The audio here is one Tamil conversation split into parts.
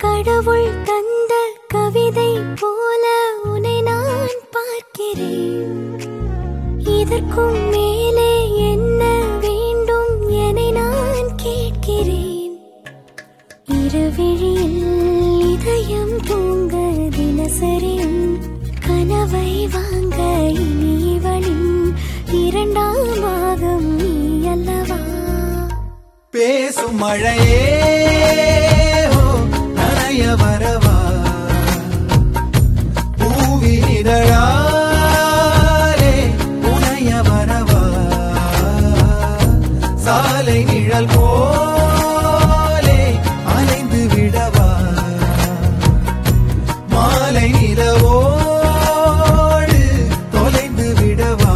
கடவுள் தந்த கவிதை போல உன்னை நான் பார்க்கிறேன் இதற்கும் மேலே என்ன வேண்டும் என நான் கேட்கிறேன் இருவிழியில் இதயம் தூங்க தினசரியும் கனவை வாங்க இனி இவளின் இரண்டாம் பாகம் நீ அல்லவா பேசும் மழையே ஓ, நனைய வரவா பூவின் இதழாலே புனைய வரவா சாலை நிழல் போலே அலைந்து விடவா மாலை நிலவோடு தொலைந்து விடவா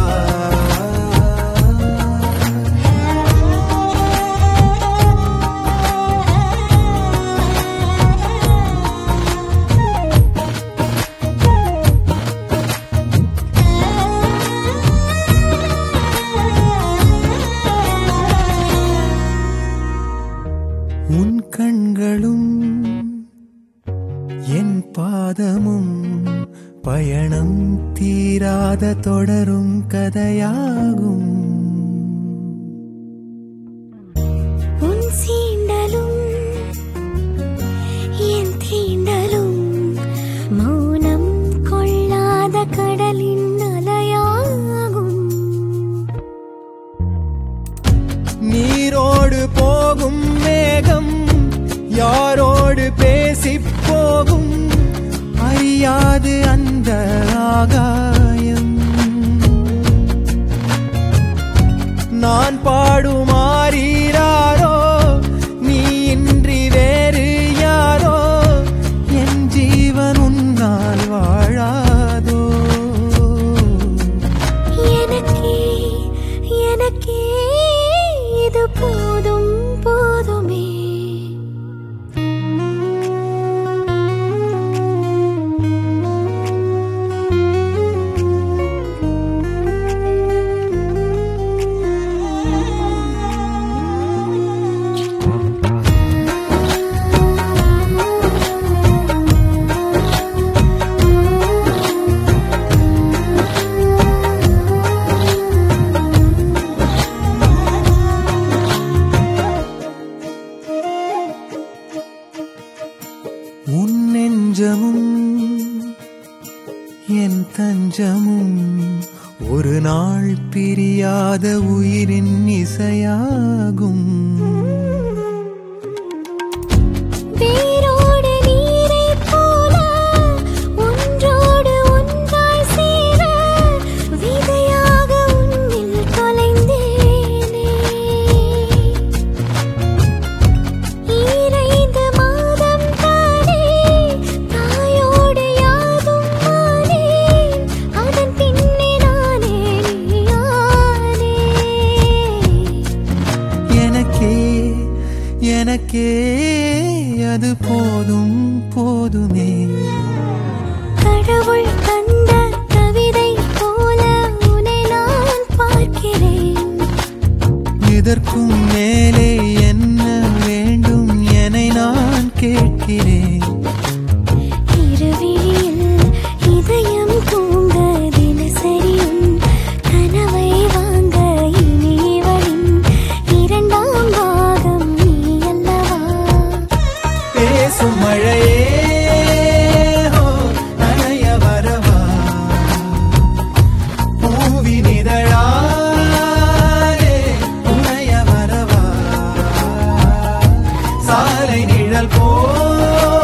உன் கண்களும் என் பாதமும் பயணம் தீராத தொடரும் கதையாகும் உன் சீண்டலும் என் தீண்டலும் மௌனம் கொள்ளாத கடலின் அலையாகும் நீரோடு போகும் மேகம் யாரோடு பேசி போகும் அறியாது அந்த ஆகாயம் நான் பாடுமாறீராரோ நீ இன்றி வேறு யாரோ என் ஜீவன் உன்னால் வாழாதோ எனக்கே எனக்கே இது போதும் போதுமே உன் நெஞ்சமும் என் தஞ்சமும் ஒரு நாள் பிரியாத உயிரின் இசையாகும் வேரோடு நீரைப் போல ஒன்றோடு ஒன்றாய் சேர விதையாக உன்னில் தொலைந்தேனே ஈரைந்து மாதம் தானே தாயோடு யாதும் ஆனேன் அதன் பின்னே நானே நீயானே எனக்கே எனக்கே அது போதும் போதுமே கடவுள் தந்த கவிதை போல உன்னை நான் பார்க்கிறேன் இதற்கும் மேலே என்ன வேண்டும் என நான் கேட்கிறேன் இருவிழியில் இதயம் தூங்க தினசரியும் கனவை வாங்க இனி இவளின் இரண்டாம் பாகம் நீ அல்லவா பேசும் மழையே ஓ, நனைய வரவா பூவின் இதழாலே புனைய வரவா சாலை நிழல் போ